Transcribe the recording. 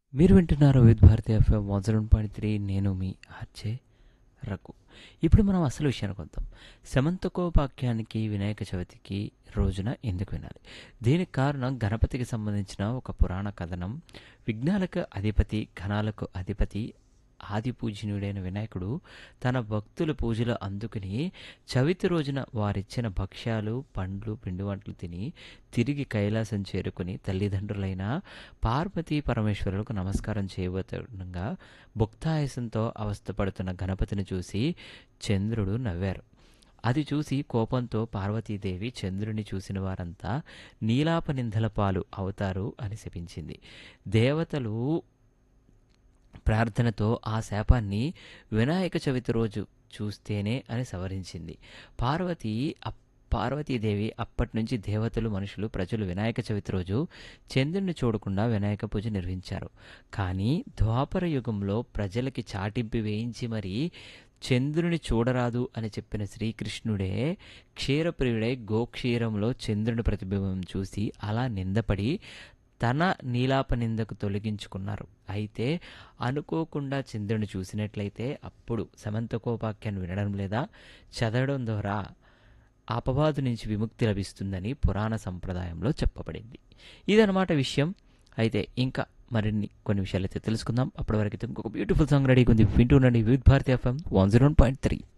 మీరు వింటున్నారు Vividh Bharati FM one seven point three నేను మీ ఆర్జే రఘు ఇప్పుడు మనం అసలు విషయానికి వద్దాం శమంతకోపాఖ్యానికి వినాయక చవితికి రోజున ఎందుకు వినాలి దీనికి కారణం గణపతికి సంబంధించిన ఒక పురాణ కథనం విఘ్నాలకు అధిపతి ఘనాలకు అధిపతి ఆది పూజనీయుడైన వినాయకుడు తన భక్తుల పూజలు అందుకుని చవితి రోజున వారిచ్చిన భక్ష్యాలు పండ్లు పిండి వంటలు తిని తిరిగి కైలాసం చేరుకుని తల్లిదండ్రులైన పార్వతీ పరమేశ్వరులకు నమస్కారం చేయబోతుండగా భుక్తాయసంతో అవస్థపడుతున్న గణపతిని చూసి చంద్రుడు నవ్వారు అది చూసి కోపంతో పార్వతీదేవి చంద్రుని చూసిన వారంతా నీలాపనిందల పాలు అవుతారు అని శపించింది దేవతలు ప్రార్థనతో ఆ శాపాన్ని వినాయక చవితి రోజు చూస్తేనే అని సవరించింది పార్వతి అప్ పార్వతీదేవి అప్పటి నుంచి దేవతలు మనుషులు ప్రజలు వినాయక చవితి రోజు చంద్రుని చూడకుండా వినాయక పూజ నిర్వహించారు కానీ ద్వాపర యుగంలో ప్రజలకి చాటింపు వేయించి మరీ చంద్రుని చూడరాదు అని చెప్పిన శ్రీకృష్ణుడే క్షీరప్రియుడై గోక్షీరంలో చంద్రుని ప్రతిబింబం చూసి అలా నిందపడి తన నీలాప నిందకు తొలగించుకున్నారు అయితే అనుకోకుండా చంద్రుని చూసినట్లయితే అప్పుడు సమంతకోపాఖ్యాన్ని వినడం లేదా చదవడం ద్వారా అపవాదు నుంచి విముక్తి లభిస్తుందని పురాణ సంప్రదాయంలో చెప్పబడింది ఇదన్నమాట విషయం అయితే ఇంకా మరిన్ని కొన్ని విషయాలు అయితే తెలుసుకుందాం అప్పటి వరకు అయితే ఇంకొక బ్యూటిఫుల్ సాంగ్ రెడీగా ఉంది వింటూ ఉండండి Vividh Bharati FM one zero point three